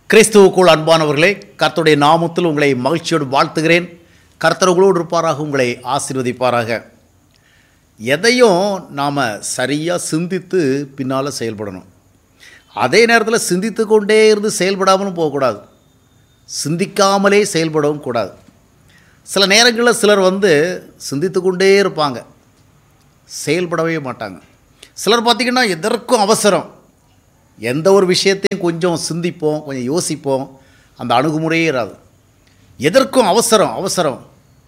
கிறிஸ்துவுக்குள் அன்பானவர்களே கர்த்தருடைய நாமத்தில் உங்களை மகிழ்ச்சியோடு வாழ்த்துகிறேன் கர்த்தர் உங்களோடு இருப்பாராக உங்களை ஆசீர்வதிப்பாராக எதையும் நாம் சரியாக சிந்தித்து பின்னால் செயல்படணும் அதே நேரத்தில் சிந்தித்து கொண்டே இருந்து செயல்படாமலும் போகக்கூடாது சிந்திக்காமலே செயல்படவும் கூடாது சில நேரங்களில் சிலர் வந்து சிந்தித்து கொண்டே இருப்பாங்க செயல்படவே மாட்டாங்க சிலர் பார்த்திங்கன்னா எதற்கும் அவசரம் எந்த ஒரு விஷயத்தையும் கொஞ்சம் சிந்திப்போம் கொஞ்சம் யோசிப்போம் அந்த அணுகுமுறையே இராது எதற்கும் அவசரம் அவசரம்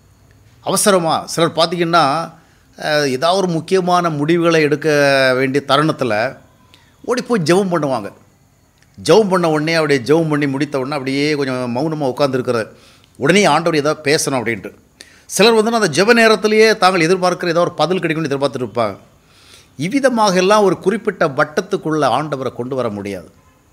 அவசரமாக சிலர் பார்த்திங்கன்னா அஹ், ஏதாவது ஒரு முக்கியமான முடிவுகளை எடுக்க வேண்டிய தருணத்தில் ஓடி போய் ஜெபம் பண்ணுவாங்க ஜெபம் பண்ண உடனே அப்படியே ஜெபம் பண்ணி முடித்த உடனே அப்படியே கொஞ்சம் மௌனமாக உட்காந்துருக்கிறது உடனே ஆண்டவர் ஏதாவது பேசணும் அப்படின்ட்டு சிலர் வந்து அந்த ஜெப நேரத்திலேயே தாங்கள் எதிர்பார்க்கிற ஏதோ ஒரு பதில் கிடைக்கும்னு எதிர்பார்த்துட்டு இருப்பாங்க இவ்விதமாக எல்லாம் ஒரு குறிப்பிட்ட வட்டத்துக்குள்ள ஆண்டவரை கொண்டு வர முடியாது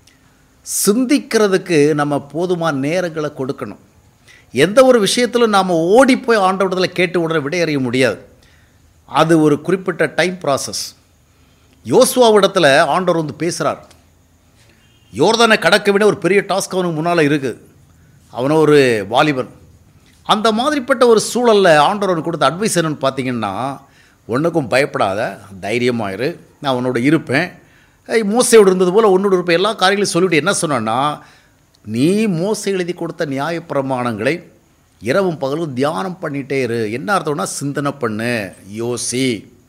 சிந்திக்கிறதுக்கு நம்ம போதுமான நேரங்களை கொடுக்கணும் எந்த ஒரு விஷயத்திலும் நாம் ஓடி போய் ஆண்டவரத்தில் கேட்டு உடனே விடையறிய முடியாது அது ஒரு குறிப்பிட்ட டைம் ப்ராசஸ் யோசுவாவிடத்தில் ஆண்டவர் வந்து பேசுகிறார் யோர்தானை கடக்க விட ஒரு பெரிய டாஸ்க் அவனுக்கு முன்னால் இருக்குது அவனும் ஒரு வாலிபன் அந்த மாதிரிப்பட்ட ஒரு சூழலில் ஆண்டவர் அவனுக்கு கொடுத்த அட்வைஸ் என்னன்னு பார்த்தீங்கன்னா ஒன்றுக்கும் பயப்படாத தைரியமாயிரு நான் உன்னோட இருப்பேன் ஏய், மோசையோடு இருந்தது போல் உன்னோட இருப்பேன் எல்லா காரியங்களையும் சொல்லிவிட்டு என்ன சொன்னான்னா நீ மோசை எழுதி கொடுத்த நியாயப்பிரமாணங்களை இரவும் பகலும் தியானம் பண்ணிகிட்டே இரு என்ன அர்த்தம்னா சிந்தனை பண்ணு யோசி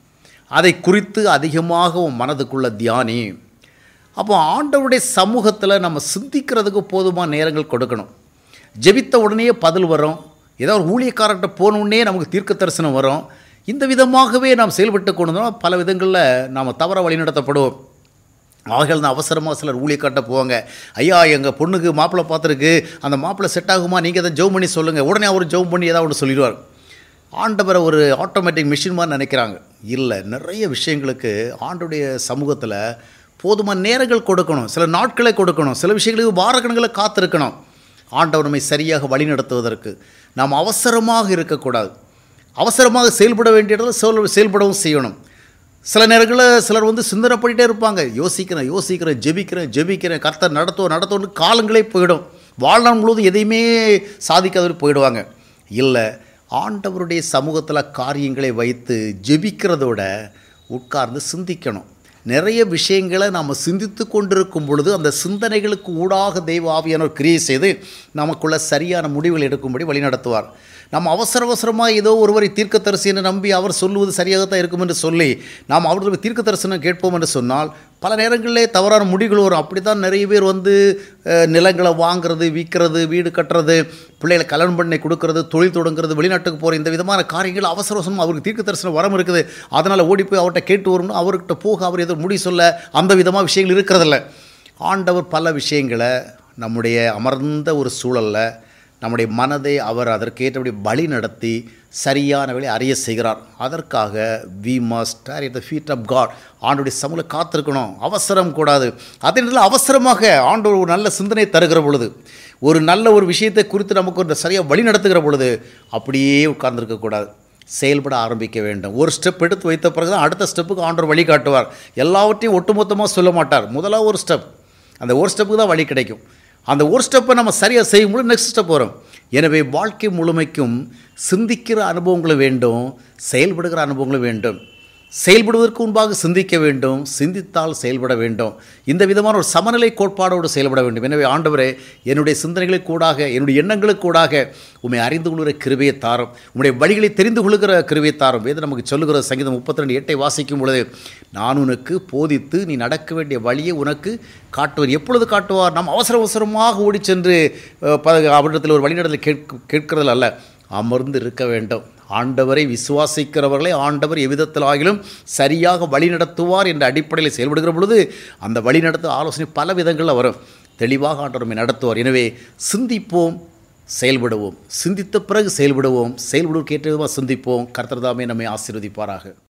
அதை குறித்து அதிகமாக உன் மனதுக்குள்ள தியானி அப்போ ஆண்டவருடைய சமூகத்தில் நம்ம சிந்திக்கிறதுக்கு போதுமான நேரங்கள் கொடுக்கணும் ஜெபித்த உடனே பதில் வரும் ஏதோ ஒரு ஊழியக்காரர்கிட்ட போன உடனே நமக்கு தீர்க்க தரிசனம் வரும் இந்த விதமாகவே நாம் செயல்பட்டு கொண்டு பல விதங்களில் நாம் தவற வழிநடத்தப்படுவோம் அவர்கள் தான் அவசரமாக சிலர் ஊழியக்காட்ட போவாங்க ஐயா எங்கள் பொண்ணுக்கு மாப்பிள்ளை பார்த்துருக்கு அந்த மாப்பிள்ளை செட் ஆகுமா நீங்கள் அதை ஜெபம் பண்ணி சொல்லுங்கள் உடனே அவர் ஜெபம் பண்ணி ஏதாவது ஒன்று சொல்லிடுவார் ஆண்டவரை ஒரு ஆட்டோமேட்டிக் மிஷின் மாதிரி நினைக்கிறாங்க இல்லை நிறைய விஷயங்களுக்கு ஆண்டுடைய சமூகத்தில் போதுமான நேரங்கள் கொடுக்கணும் சில நாட்களை கொடுக்கணும் சில விஷயங்களுக்கு வாரக்கணக்கில் காத்திருக்கணும் ஆண்டவர் நம்மை சரியாக வழிநடத்துவதற்கு நாம் அவசரமாக இருக்கக்கூடாது அவசரமாக செயல்பட வேண்டிய இடத்துல செயல் செயல்படவும் செய்யணும் சில நேரங்களில் சிலர் வந்து சிந்தனை பண்ணிகிட்டே இருப்பாங்க யோசிக்கிறேன் யோசிக்கிறேன் ஜெபிக்கிறேன் ஜெபிக்கிறேன் கர்த்தர் நடத்துவோம் நடத்துவோம்னு காலங்களே போயிடும் வாழ்நாள் முழுவதும் எதையுமே சாதிக்காத போயிடுவாங்க இல்லை ஆண்டவருடைய சமூகத்தில் காரியங்களை வைத்து ஜெபிக்கிறதோட உட்கார்ந்து சிந்திக்கணும் நிறைய விஷயங்களை நாம் சிந்தித்து கொண்டிருக்கும் பொழுது அந்த சிந்தனைகளுக்கு ஊடாக தெய்வ ஆவியானவர் கிரியை செய்து நமக்குள்ள சரியான முடிவுகள் எடுக்கும்படி வழிநடத்துவார் நம்ம அவசர அவசரமாக ஏதோ ஒருவரை தீர்க்கதரிசி என்று நம்பி அவர் சொல்லுவது சரியாகத்தான் இருக்கும் என்று சொல்லி நாம் அவர்களுக்கு தீர்க்க தரிசனம் கேட்போம் என்று சொன்னால் பல நேரங்களிலே தவறான முடிவுகள் வரும் அப்படி தான் நிறைய பேர் வந்து அஹ், நிலங்களை வாங்குறது விற்கிறது வீடு கட்டுறது பிள்ளைகளை கல்யாணம் பண்ணி கொடுக்கறது தொழில் தொடங்குறது வெளிநாட்டுக்கு போகிற இந்த விதமான காரியங்கள் அவசர அவசரமாக அவருக்கு தீர்க்க தரிசனம் வரம் இருக்குது அதனால் ஓடி போய் அவர்கிட்ட கேட்டு வரணும் அவர்கிட்ட போக அவர் ஏதோ முடி சொல்ல அந்த விதமாக விஷயங்கள் இருக்கிறதில்ல ஆண்டவர் பல விஷயங்களை நம்முடைய அமர்ந்த ஒரு சூழலில் நம்முடைய மனதை அவர் அதற்கேற்றபடி வழி நடத்தி சரியான வழி அறிய செய்கிறார் அதற்காக we must at the feet of God ஆண்டுடைய சமூக காத்திருக்கணும் அவசரம் கூடாது அதே நேரத்தில் அவசரமாக ஆண்டவர் ஒரு நல்ல சிந்தனை தருகிற பொழுது ஒரு நல்ல ஒரு விஷயத்தை குறித்து நமக்கு ஒரு சரியாக வழி நடத்துகிற பொழுது அப்படியே உட்கார்ந்துருக்கக்கூடாது செயல்பட ஆரம்பிக்க வேண்டும் ஒரு ஸ்டெப் எடுத்து வைத்த பிறகு தான் அடுத்த ஸ்டெப்புக்கு ஆண்டவர் வழி காட்டுவார் எல்லாவற்றையும் ஒட்டுமொத்தமாக சொல்ல மாட்டார் முதலாக ஒரு ஸ்டெப் அந்த ஒரு ஸ்டெப்புக்கு தான் வழி கிடைக்கும் அந்த ஒரு ஸ்டெப்பை நம்ம சரியாக செய்யும்போது நெக்ஸ்ட் ஸ்டெப் வரும் எனவே வாழ்க்கை முழுமைக்கும் சிந்திக்கிற அனுபவங்களும் வேண்டும் செயல்படுகிற அனுபவங்களும் வேண்டும் செயல்படுவதற்கு முன்பாக சிந்திக்க வேண்டும் சிந்தித்தால் செயல்பட வேண்டும் இந்த விதமான ஒரு சமநிலை கோட்பாடோடு செயல்பட வேண்டும் எனவே ஆண்டவரே என்னுடைய சிந்தனைகளுக்கு கூடாக என்னுடைய எண்ணங்களுக்கு கூடாக உண்மை அறிந்து கொள்கிற கிருபையை தாரும் உம்முடைய வழிகளை தெரிந்து கொள்கிற கிருபையை தாரும் வேதம் நமக்கு சொல்லுகிற சங்கீதம் முப்பத்தி ரெண்டு எட்டை வாசிக்கும் பொழுது நான் உனக்கு போதித்து நீ நடக்க வேண்டிய வழியை உனக்கு காட்டுவார் எப்பொழுது காட்டுவார் நாம் அவசர அவசரமாக ஓடி சென்று அஹ், ப அவரிடத்தில் ஒரு வழிநடத்தலை கேட்க கேட்கிறதில் அல்ல அமர்ந்து இருக்க வேண்டும் ஆண்டவரை விசுவாசிக்கிறவர்களை ஆண்டவர் எவ்விதத்தில் ஆகிலும் சரியாக வழிநடத்துவார் என்ற அடிப்படையில் செயல்படுகிற பொழுது அந்த வழிநடத்த ஆலோசனை பல விதங்களில் வரும் தெளிவாக ஆண்டவர் நம்மை நடத்துவார் எனவே சிந்திப்போம் செயல்படுவோம் சிந்தித்த பிறகு செயல்படுவோம் செயல்படுவதற்கு ஏற்ற விதமாக சிந்திப்போம் கர்த்தர்தாமே நம்மை ஆசீர்வதிப்பாராக